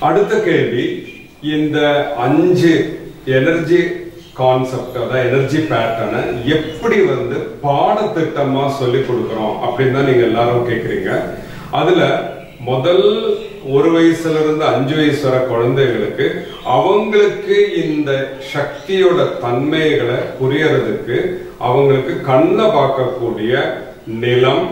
அடுத்த கேள்வி இந்த அஞ்சு எனர்ஜி கான்செப்ட் அதாவது எனர்ஜி பேட்டர்னை எப்படி வந்து பாடத்திட்டமா சொல்லி கொடுக்குறோம் அப்படின்னு தான் நீங்க எல்லாரும் கேக்குறீங்க அதுல முதல் ஒரு வயசுல இருந்து அஞ்சு வயசு வர குழந்தைகளுக்கு அவங்களுக்கு இந்த சக்தியோட தன்மைகளை புரியறதுக்கு அவங்களுக்கு கண்ணை பார்க்கக்கூடிய நிலம்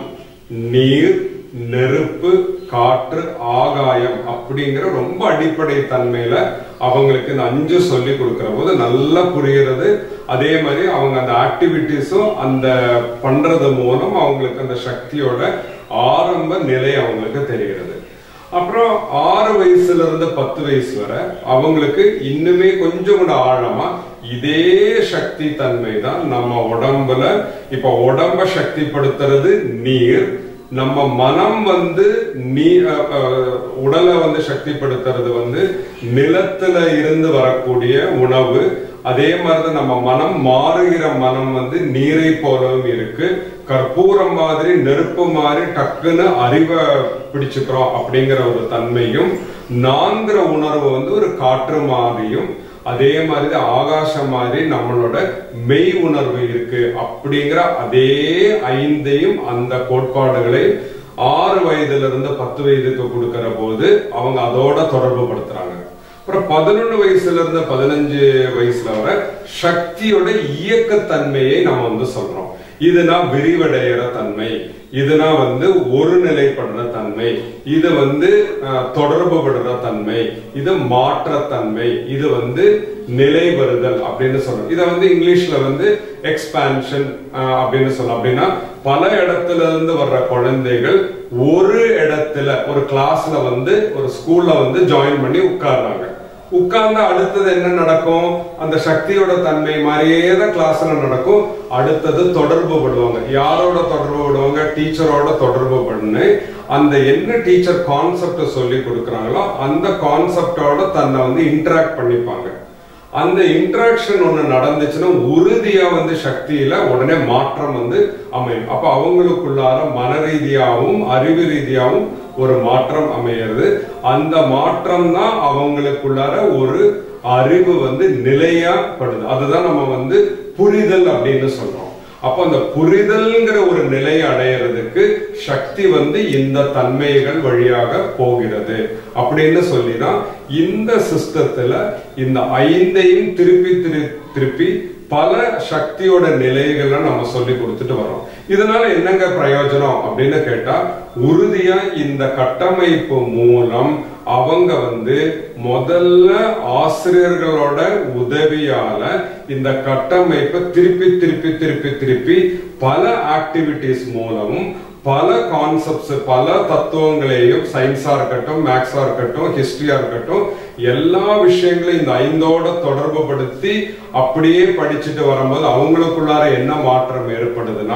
நீர் நெருப்பு காற்று ஆகாயம் அப்படிங்கிற ரொம்ப அடிப்படை தன்மையில அவங்களுக்கு இந்த அஞ்சு சொல்லி கொடுக்கிற போது நல்லா புரிகிறது அதே மாதிரி அவங்க அந்த ஆக்டிவிட்டிஸும் அந்த பண்றது மூலம் அவங்களுக்கு அந்த சக்தியோட ஆரம்ப நிலை அவங்களுக்கு தெரிகிறது அப்புறம் ஆறு வயசுல இருந்து பத்து வயசு வரை அவங்களுக்கு இன்னுமே கொஞ்சம் கூட ஆழமா இதே சக்தி தன்மை தான் நம்ம உடம்புல இப்ப உடம்ப சக்திப்படுத்துறது நீர் நம்ம மனம் வந்து நீ அஹ், அஹ், உடலை வந்து சக்திப்படுத்துறது வந்து நிலத்துல இருந்து வரக்கூடிய உணவு அதே மாதிரிதான் நம்ம மனம் மாறுகிற மனம் வந்து நீரை போலவும் இருக்கு கற்பூரம் மாதிரி நெருப்பு மாதிரி டக்குன்னு அறிவை பிடிச்சுக்கிறோம் அப்படிங்கிற ஒரு தன்மையும் நான்கிற உணர்வு வந்து ஒரு காற்று மாதிரியும் அதே மாதிரி ஆகாசம் மாதிரி நம்மளோட மெய் உணர்வு இருக்கு அப்படிங்கிற அதே ஐந்தையும் அந்த கோட்பாடுகளை ஆறு வயதுல இருந்து பத்து வயதுக்கு கொடுக்கிற போது அவங்க அதோட தொடர்பு படுத்துறாங்க அப்புறம் பதினொன்னு வயசுல இருந்து பதினஞ்சு வயசுல வர சக்தியோட இயக்கத்தன்மையை நம்ம வந்து சொல்றோம் இதுனா விரிவடைகிற தன்மை இதுனா வந்து ஒரு நிலைப்படுற தன்மை இது வந்து அஹ், தொடர்பு படுற தன்மை இது மாற்றத்தன்மை இது வந்து நிலை வருதல் அப்படின்னு சொல்றோம் இதை வந்து இங்கிலீஷ்ல வந்து எக்ஸ்பான்ஷன் அப்படின்னு சொல்லலாம் அப்படின்னா பல இடத்துல இருந்து வர்ற குழந்தைகள் ஒரு இடத்துல ஒரு கிளாஸ்ல வந்து ஒரு ஸ்கூல்ல வந்து ஜாயின் பண்ணி உட்கார்றாங்க உட்கார்ந்தா அடுத்தது என்ன நடக்கும் அந்த சக்தியோட தன்மை மாதிரியே தான் கிளாஸ்ல நடக்கும் அடுத்தது தொடர்பு படுவாங்க யாரோட தொடர்பு படுவாங்க டீச்சரோட தொடர்பு பண்ணு அந்த என்ன டீச்சர் கான்செப்ட சொல்லி கொடுக்குறாங்களோ அந்த கான்செப்டோட தன்னை வந்து இன்டராக்ட் பண்ணிப்பாங்க அந்த இன்டராக்ஷன் ஒண்ணு நடந்துச்சுன்னா உறுதியா வந்து சக்தியில உடனே மாற்றம் வந்து அமையும் அப்ப அவங்களுக்குள்ளார மன ரீதியாகவும் அறிவு ரீதியாகவும் ஒரு மாற்றம் அமையிறது அந்த மாற்றம் தான் அவங்களுக்குள்ளார ஒரு அறிவு வந்து நிலையாப்படுது அதுதான் நம்ம வந்து புரிதல் அப்படின்னு சொல்றோம் அப்போ அந்த புரிதல்ங்கிற ஒரு நிலையை அடையிறதுக்கு சக்தி வந்து இந்த தன்மைகள் வழியாக போகிறது அப்படின்னு சொல்லிதான் இந்த சிஸ்டத்துல இந்த ஐந்தையும் திருப்பி திரு திருப்பி பல சக்தியோட நிலைகளை நம்ம சொல்லி கொடுத்துட்டு வரோம் இதனால என்னங்க பிரயோஜனம் அப்படின்னு கேட்டா உறுதியா இந்த கட்டமைப்பு மூலம் அவங்க வந்து முதல்ல ஆசிரியர்களோட உதவியால இந்த கட்டமைப்பை திருப்பி திருப்பி திருப்பி திருப்பி பல ஆக்டிவிட்டிஸ் மூலமும் பல கான்செப்ட்ஸ் பல தத்துவங்களையும் சயின்ஸா இருக்கட்டும் மேக்ஸா இருக்கட்டும் ஹிஸ்டரியா இருக்கட்டும் எல்லா விஷயங்களையும் இந்த ஐந்தோட தொடர்பு படுத்தி அப்படியே படிச்சுட்டு வரும்போது அவங்களுக்குள்ளார என்ன மாற்றம் ஏற்படுதுன்னா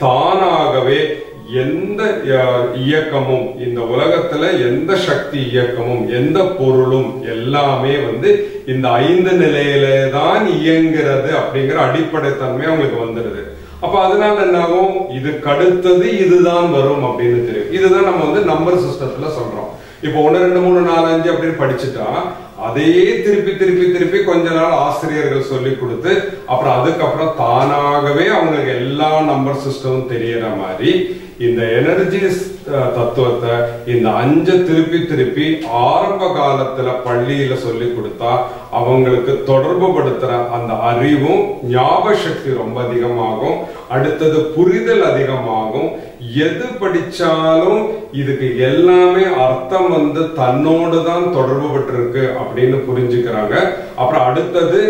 தானாகவே எந்த அஹ், இயக்கமும் இந்த உலகத்துல எந்த சக்தி இயக்கமும் எந்த பொருளும் எல்லாமே வந்து இந்த ஐந்து நிலையிலே தான் இயங்குறது அப்படிங்கிற அடிப்படை தன்மை அவங்களுக்கு வந்துடுது அப்ப அதனால என்ன ஆகும் இதுக்கு அடுத்தது இதுதான் வரும் அப்படின்னு தெரியும் இதுதான் நம்ம வந்து நம்பர் சிஸ்டத்துல சொல்றோம் இப்போ ஒன்னு ரெண்டு மூணு நாலு அஞ்சு அப்படின்னு படிச்சுட்டா அதையே திருப்பி திருப்பி திருப்பி கொஞ்ச நாள் ஆசிரியர்கள் சொல்லி கொடுத்து அப்புறம் அதுக்கப்புறம் தானாகவே அவங்களுக்கு எல்லா நம்பர் சிஸ்டமும் தெரியற மாதிரி இந்த எனர்ஜி தத்துவத்தை இந்த அஞ்சை திருப்பி திருப்பி ஆரம்ப காலத்துல பள்ளியில சொல்லி கொடுத்தா அவங்களுக்கு தொடர்பு படுத்துற அந்த அறிவும் ஞாபக சக்தி ரொம்ப அதிகமாகும் அடுத்தது புரிதல் அதிகமாகும் எது படிச்சாலும் இதுக்கு எல்லாமே அர்த்தம் வந்து தன்னோடு தான் தொடர்பு பட்டிருக்கு அப்படின்னு புரிஞ்சுக்கிறாங்க அப்புறம் அடுத்தது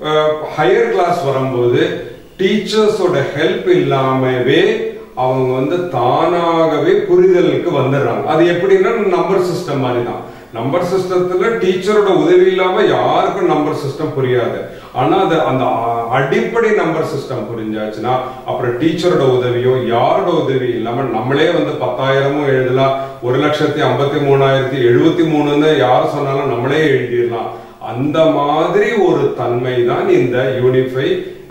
ஹையர் கிளாஸ் வரும்போது டீச்சர்ஸோட ஹெல்ப் இல்லாமவே அவங்க வந்து தானாகவே புரிதலுக்கு வந்துடுறாங்க அது எப்படின்னா நம்பர் சிஸ்டம் மாதிரி தான் நம்பர் சிஸ்டத்துல டீச்சரோட உதவி இல்லாம யாருக்கும் நம்பர் சிஸ்டம் புரியாது ஆனா அது அந்த அ- அடிப்படை நம்பர் சிஸ்டம் புரிஞ்சாச்சுன்னா அப்புறம் டீச்சரோட உதவியோ யாரோட உதவி இல்லாம நம்மளே வந்து பத்தாயிரமும் எழுதலாம் ஒரு லட்சத்தி ஐம்பத்தி மூணாயிரத்தி எழுபத்தி மூணுன்னு யார் சொன்னாலும் நம்மளே எழுதிடலாம் அந்த மாதிரி ஒரு தன்மை தான் இந்த யூனிஃபை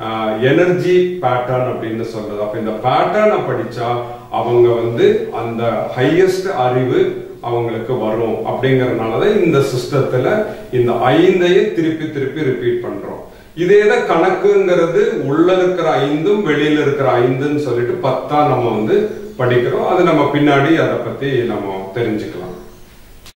எனர்ஜி பேட்டர்ன் அப்படின்னு சொல்றது அப்ப இந்த பேட்டர்னை படிச்சா அவங்க வந்து அந்த ஹையஸ்ட் அறிவு அவங்களுக்கு வரும் அப்படிங்கறதுனாலதான் இந்த சிஸ்டத்துல இந்த ஐந்தையும் திருப்பி திருப்பி ரிப்பீட் பண்றோம் இதே தான் கணக்குங்கிறது உள்ள இருக்கிற ஐந்தும் வெளியில இருக்கிற ஐந்துன்னு சொல்லிட்டு பத்தா நம்ம வந்து படிக்கிறோம் அது நம்ம பின்னாடி அதை பத்தி நம்ம தெரிஞ்சுக்கலாம்